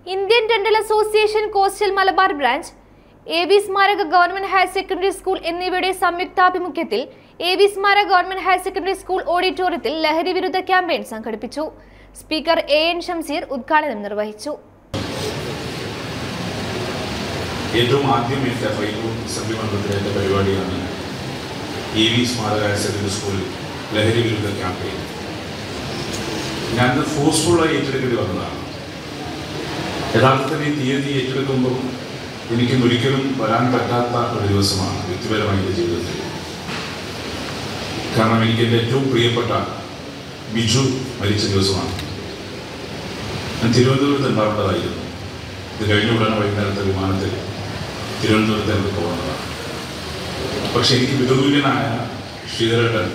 Indian dental association coastal Malabar branch A B സ്മാരക government higher secondary school എന്നിവയുടെ സംയുക്താഭിമുഖ്യത്തിൽ A B സ്മാരക government higher secondary school ഓഡിറ്റോറിയത്തിൽ ലഹരി വിരുദ്ധ ക്യാമ്പയിൻ സംഘടിപ്പിച്ചു സ്പീക്കർ എ എൻ ഷംസീർ ഉദ്ഘാടനം നിർവഹിച്ചു ഏറ്റവും ആദ്യം എൻ്റെ ഫൈനൂർ സംരംഭത്തിലെ എൻ്റെ പരിപാടിയാണ് എ വി സ്മാരക ഹയർ സെക്കൻഡറി സ്കൂളിൽ ലഹരി വിരുദ്ധ ക്യാമ്പയിൻ ഞാനത് ഫോഴ്സ്ഫുള്ളായി ഏറ്റെടുക്കേണ്ടി വന്നതാണ് യഥാർത്ഥത്തിൽ ഈ തീയതി ഏറ്റെടുക്കുമ്പോൾ എനിക്ക് ഒരിക്കലും വരാൻ പറ്റാത്ത ഒരു ദിവസമാണ് വ്യക്തിപരമായ എൻ്റെ ജീവിതത്തിൽ കാരണം എനിക്ക് എൻ്റെ ഏറ്റവും പ്രിയപ്പെട്ട ബിജു മരിച്ച ദിവസമാണ് ഞാൻ തിരുവനന്തപുരത്ത് ഉണ്ടാവേണ്ടതായിരുന്നു ഇത് കഴിഞ്ഞ ഉടനെ വൈകുന്നേരത്തെ വിമാനത്തിൽ തിരുവനന്തപുരത്തേക്ക് പോകുന്നതാണ് പക്ഷെ എനിക്ക് വിധതുല്യനായ ശ്രീധരേട്ടൻ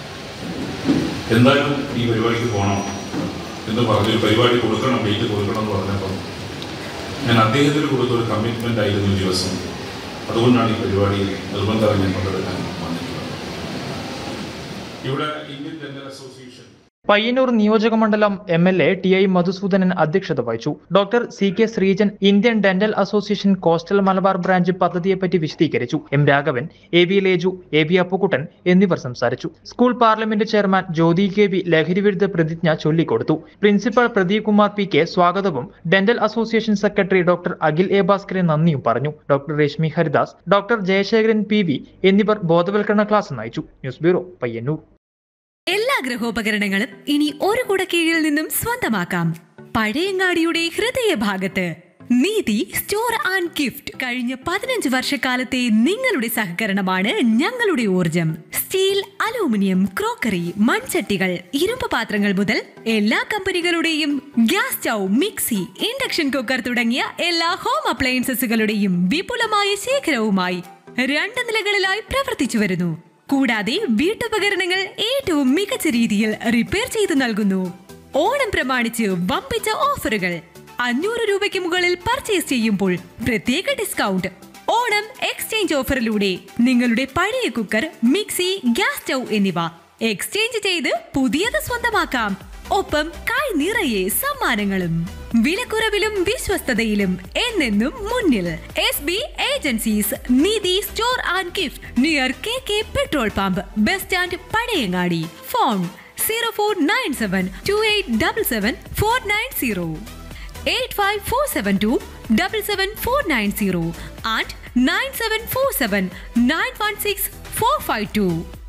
എന്തായാലും ഈ പരിപാടിക്ക് പോകണം എന്ന് പറഞ്ഞൊരു പരിപാടി കൊടുക്കണം ഡേറ്റ് കൊടുക്കണം എന്ന് പറഞ്ഞപ്പം ഞാൻ അദ്ദേഹത്തിന് കൊടുത്ത ഒരു കമ്മിറ്റ്മെൻ്റ് ആയിരുന്നു ഈ ദിവസം അതുകൊണ്ടാണ് ഈ പരിപാടിയിൽ നിർബന്ധമായി ഞാൻ പങ്കെടുക്കാൻ വന്നിട്ടുള്ളത് ഇവിടെ ഇന്ത്യൻ ഡെന്റൽ അസോസിയേഷൻ പയ്യന്നൂർ നിയോജക മണ്ഡലം M L A T I Madhusudanan അധ്യക്ഷത വഹിച്ചു doctor C K Sreejan Indian dental association coastal Malabar branch പദ്ധതിയെപ്പറ്റി വിശദീകരിച്ചു M Raghavan A B Leju A B Appukuttan എന്നിവർ സംസാരിച്ചു school parliament chairman Jyothi K V ലഹരി വിരുദ്ധ പ്രതിജ്ഞ ചൊല്ലിക്കൊടുത്തു principal Pradeep Kumar P K സ്വാഗതവും dental association secretary doctor Akhil A Bhaskaran നന്ദിയും പറഞ്ഞു doctor Reshmi Haridas doctor Jayasekharan P V എന്നിവർ ബോധവൽക്കരണ ക്ലാസ് നയിച്ചു ന്യൂസ് ബ്യൂറോ പയ്യന്നൂർ എല്ലാ ഗൃഹോപകരണങ്ങളും ഇനി ഒരു കുട കീഴിൽ നിന്നും സ്വന്തമാക്കാം പഴയങ്ങാടിയുടെ ഹൃദയഭാഗത്ത് നീതി സ്റ്റോർ ആൻഡ് ഗിഫ്റ്റ് കഴിഞ്ഞ പതിനഞ്ച് വർഷക്കാലത്തെ നിങ്ങളുടെ സഹകരണമാണ് ഞങ്ങളുടെ ഊർജം സ്റ്റീൽ അലൂമിനിയം ക്രോക്കറി മൺചട്ടികൾ ഇരുമ്പ് പാത്രങ്ങൾ മുതൽ എല്ലാ കമ്പനികളുടെയും gas stove mixie induction cooker തുടങ്ങിയ എല്ലാ ഹോം അപ്ലയൻസസുകളുടെയും വിപുലമായ ശേഖരവുമായി രണ്ട് നിലകളിലായി പ്രവർത്തിച്ചു വരുന്നു കൂടാതെ വീട്ടുപകരണങ്ങൾ ഏറ്റവും മികച്ച രീതിയിൽ റിപ്പയർ ചെയ്തു നൽകുന്നു ഓണം പ്രമാണിച്ച് വമ്പിച്ച ഓഫറുകൾ അഞ്ഞൂറ് രൂപയ്ക്ക് മുകളിൽ പർച്ചേസ് ചെയ്യുമ്പോൾ പ്രത്യേക ഡിസ്കൗണ്ട് ഓണം എക്സ്ചേഞ്ച് ഓഫറിലൂടെ നിങ്ങളുടെ പഴയ കുക്കർ മിക്സി ഗ്യാസ് സ്റ്റൗ എന്നിവ എക്സ്ചേഞ്ച് ചെയ്ത് പുതിയത് സ്വന്തമാക്കാം ഒപ്പം കൈ നിറയെ സമ്മാനങ്ങളും വിലക്കുറവിലും വിശ്വസ്തതയിലും എന്നെന്നും മുന്നിൽ S B agencies Neethi store and gift near K K petrol pump bus stand Pazhayangadi phone zero four nine seven two eight double seven four nine zero eight five four seven two double seven four nine zero and nine seven four seven nine one six four five to